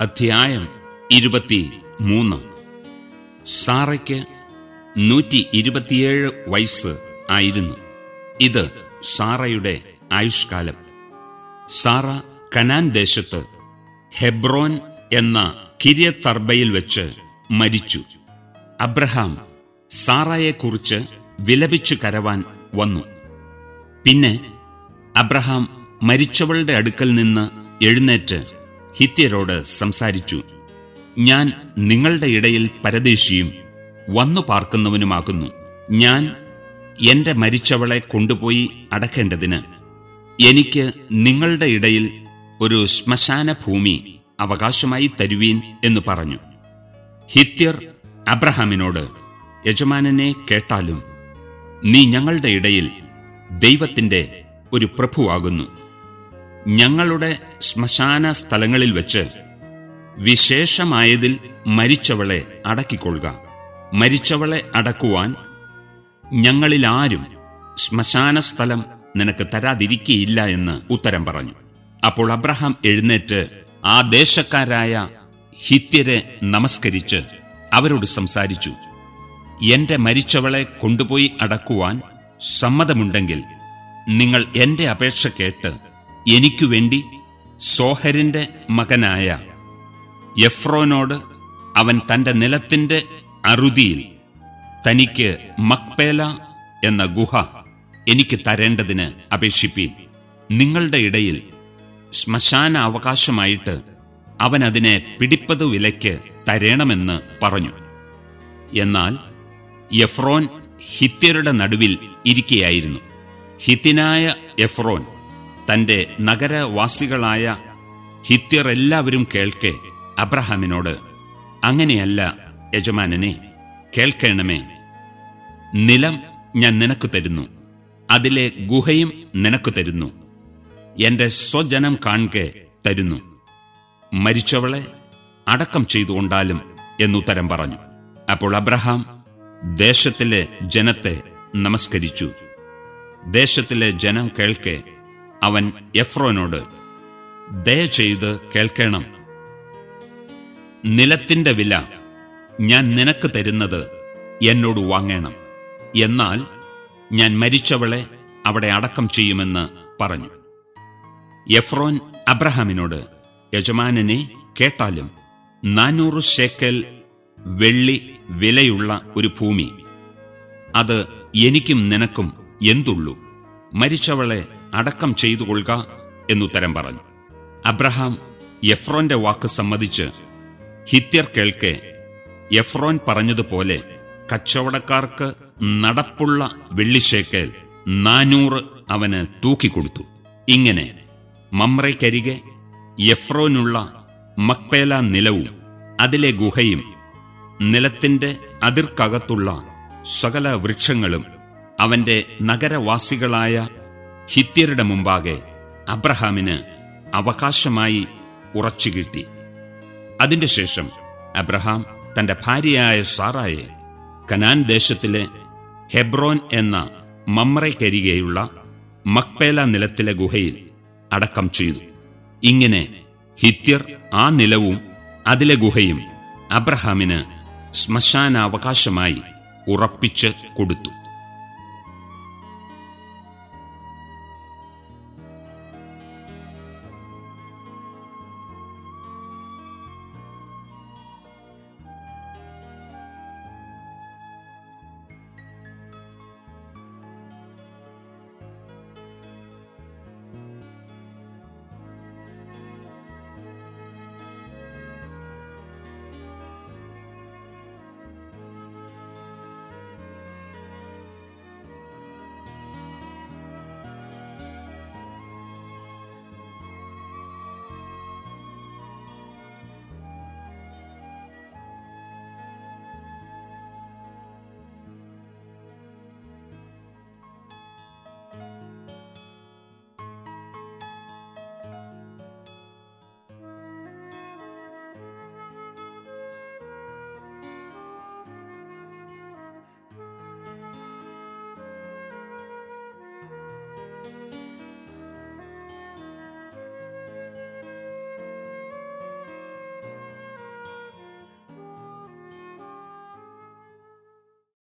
അധ്യായം ഇരുപത്തി മൂന്ന് സാറയ്ക്ക് നൂറ്റി ഇരുപത്തിയേഴ് വയസ്സ് ആയിരുന്നു ഇത് സാറയുടെ ആയുഷ്കാലം സാറ കനാൻ ദേശത്ത് ഹെബ്രോൻ എന്ന കിര്യത്തർബയിൽ വെച്ച് മരിച്ചു അബ്രഹാം സാറയെക്കുറിച്ച് വിലപിച്ചു കരവാൻ വന്നു പിന്നെ അബ്രഹാം മരിച്ചവളുടെ അടുക്കൽ നിന്ന് എഴുന്നേറ്റ് ഹിത്യരോട് സംസാരിച്ചു ഞാൻ നിങ്ങളുടെ ഇടയിൽ പരദേശിയും വന്നു പാർക്കുന്നവനുമാകുന്നു ഞാൻ എന്റെ മരിച്ചവളെ കൊണ്ടുപോയി അടക്കേണ്ടതിന് എനിക്ക് നിങ്ങളുടെ ഇടയിൽ ഒരു ശ്മശാന ഭൂമി അവകാശമായി തരുവീൻ എന്ന് പറഞ്ഞു ഹിത്യർ അബ്രഹാമിനോട് യജമാനനെ കേട്ടാലും നീ ഞങ്ങളുടെ ഇടയിൽ ദൈവത്തിന്റെ ഒരു പ്രഭുവാകുന്നു ഞങ്ങളുടെ ശ്മശാന സ്ഥലങ്ങളിൽ വെച്ച് വിശേഷമായതിൽ മരിച്ചവളെ അടക്കിക്കൊള്ളുക മരിച്ചവളെ അടക്കുവാൻ ഞങ്ങളിൽ ആരും ശ്മശാന സ്ഥലം നിനക്ക് തരാതിരിക്കയില്ല എന്ന് ഉത്തരം പറഞ്ഞു അപ്പോൾ അബ്രഹാം എഴുന്നേറ്റ് ആ ദേശക്കാരായ ഹിത്യരെ നമസ്കരിച്ച് അവരോട് സംസാരിച്ചു എന്റെ മരിച്ചവളെ കൊണ്ടുപോയി അടക്കുവാൻ സമ്മതമുണ്ടെങ്കിൽ നിങ്ങൾ എന്റെ അപേക്ഷ കേട്ട് എനിക്കു വേണ്ടി സോഹരിന്റെ മകനായ എഫ്രോനോട് അവൻ തന്റെ നിലത്തിന്റെ അറുതിയിൽ തനിക്ക് മക്പേല എന്ന ഗുഹ എനിക്ക് തരേണ്ടതിന് അപേക്ഷിപ്പീൻ നിങ്ങളുടെ ഇടയിൽ ശ്മശാന അവകാശമായിട്ട് അവൻ അതിനെ പിടിപ്പത് വിലയ്ക്ക് തരേണമെന്ന് പറഞ്ഞു എന്നാൽ എഫ്രോൻ ഹിത്യരുടെ നടുവിൽ ഇരിക്കുകയായിരുന്നു ഹിത്യനായ എഫ്രോൻ തന്റെ നഗരവാസികളായ ഹിത്യർ എല്ലാവരും കേൾക്കെ അബ്രഹാമിനോട് അങ്ങനെയല്ല യജമാനനെ കേൾക്കണമേ നിലം ഞാൻ നിനക്ക് തരുന്നു അതിലെ ഗുഹയും നിനക്ക് തരുന്നു എന്റെ സ്വജനം കാൺകെ തരുന്നു മരിച്ചവളെ അടക്കം ചെയ്തുകൊണ്ടാലും എന്നുത്തരം പറഞ്ഞു അപ്പോൾ അബ്രഹാം ദേശത്തിലെ ജനത്തെ നമസ്കരിച്ചു ദേശത്തിലെ ജനം കേൾക്കെ അവൻ എഫ്രോനോട് ദയ ചെയ്ത് കേൾക്കണം നിലത്തിന്റെ വില ഞാൻ നിനക്ക് തരുന്നത് എന്നോട് വാങ്ങണം എന്നാൽ ഞാൻ മരിച്ചവളെ അവിടെ അടക്കം ചെയ്യുമെന്ന് പറഞ്ഞു എഫ്രോൻ അബ്രഹാമിനോട് യജമാനനെ കേട്ടാലും നാനൂറ് ശേക്കൽ വെള്ളി വിലയുള്ള ഒരു ഭൂമി അത് എനിക്കും നിനക്കും എന്തുള്ളൂ മരിച്ചവളെ അടക്കം ചെയ്തു കൊള്ളുക എന്നുത്തരം പറഞ്ഞു അബ്രഹാം എഫ്രോന്റെ വാക്ക് സമ്മതിച്ച് ഹിത്യർ കേൾക്കെ എഫ്രോൻ പറഞ്ഞതുപോലെ കച്ചവടക്കാർക്ക് നടപ്പുള്ള വെള്ളിശേക്കേൽ നാനൂറ് അവന് തൂക്കിക്കൊടുത്തു ഇങ്ങനെ മമ്രയ്ക്കരികെ എഫ്രോനുള്ള മക്പേല നിലവും അതിലെ ഗുഹയും നിലത്തിന്റെ അതിർക്കകത്തുള്ള സകല വൃക്ഷങ്ങളും അവന്റെ നഗരവാസികളായ ഹിത്യരുടെ മുമ്പാകെ അബ്രഹാമിന് അവകാശമായി ഉറച്ചുകിട്ടി അതിന്റെ ശേഷം അബ്രഹാം തന്റെ ഭാര്യയായ സാറായെ കനാൻ ദേശത്തിലെ ഹെബ്രോൻ എന്ന മമ്രയ്ക്കരികെയുള്ള മക്പേല നിലത്തിലെ ഗുഹയിൽ അടക്കം ചെയ്തു ഇങ്ങനെ ഹിത്യർ ആ നിലവും അതിലെ ഗുഹയും അബ്രഹാമിന് ശ്മശാനാവകാശമായി ഉറപ്പിച്ച് കൊടുത്തു